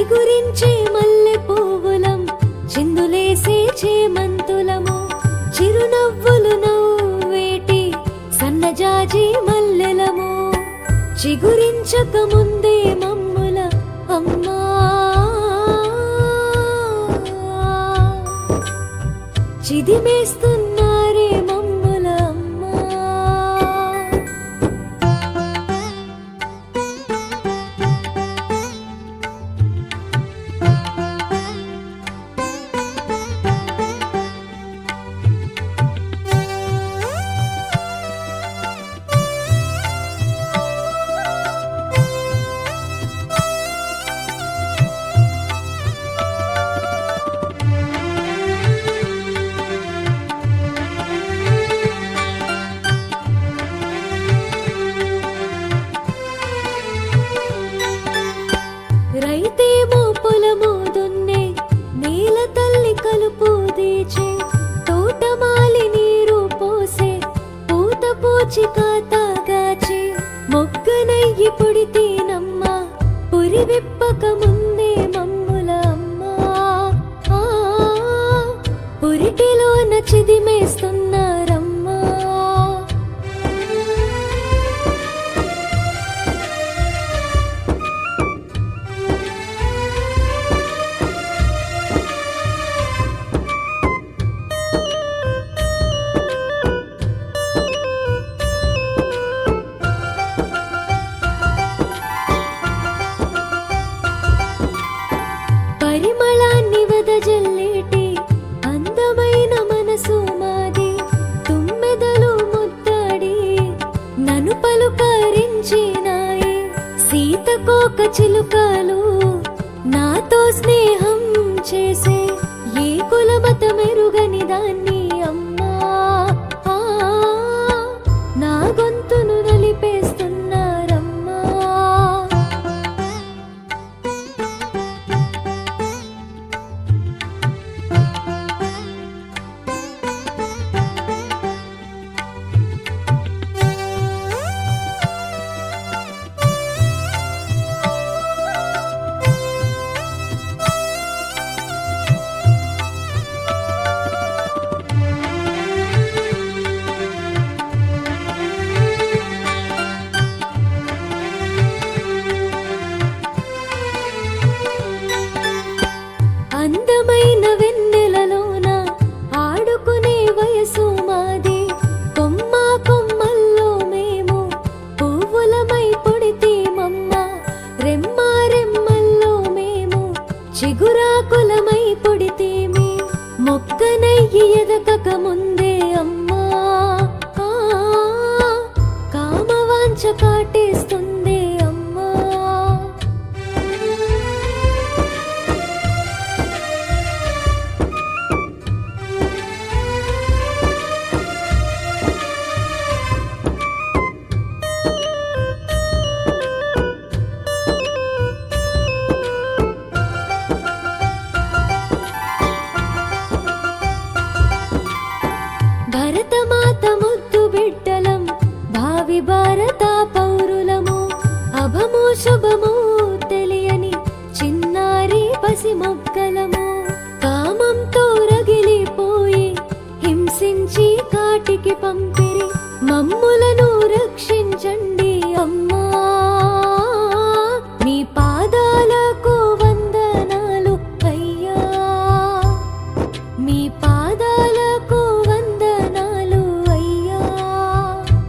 చిగురించే మల్లె పువ్వులం చిందులేసే చేమంతులము చిరునవ్వులు నవ్వేటి సన్నజాజి మల్లెలము చిగురించక ముందే మమ్ముల అమ్మా చిదిమేస్తున్నారే మమ్ముల అమ్మా రైతేమో పొలము దున్నే నేల తల్లి కలుపు దీచే తోటమాలి నీరు పోసే పూత పూచి కాతాగాచే మొగ్గనయ్యి పుడితేనమ్మ పురి విప్పక ముందే మమ్ముల అమ్మా ఆ, పురిటిలోన చిదిమేస్తున్నారమ్మా పరిమళాన్ని వదజల్లేటి అందమైన మనసు మాది తుమ్మెదలు ముద్దాడి నన్ను పలుకరించినాయి సీతకోక చిలుకలు నాతో స్నేహం చేసే ఏ కులమత మెరుగని దాన్ని అమ్మా ఆ, నా గొంతును నలిపేస్తున్నారమ్మా అందమైన వెన్నెలలోన ఆడుకునే వయసు మాది కొమ్మ కొమ్మల్లో మేము పువ్వులమై పొడితేమమ్మ రెమ్మ రెమ్మల్లో మేము చిగురాకులమై పొడితేమి మొక్కనయ్యి ఎదగక ముందే అమ్మా ఆ, కామవాంఛ కాటేస్తుందే అమ్మా భరతమాత ముద్దు బిడ్డలం భావి భారత పౌరులము అభము శుభము తెలియని చిన్నారి పసి మొక్కలము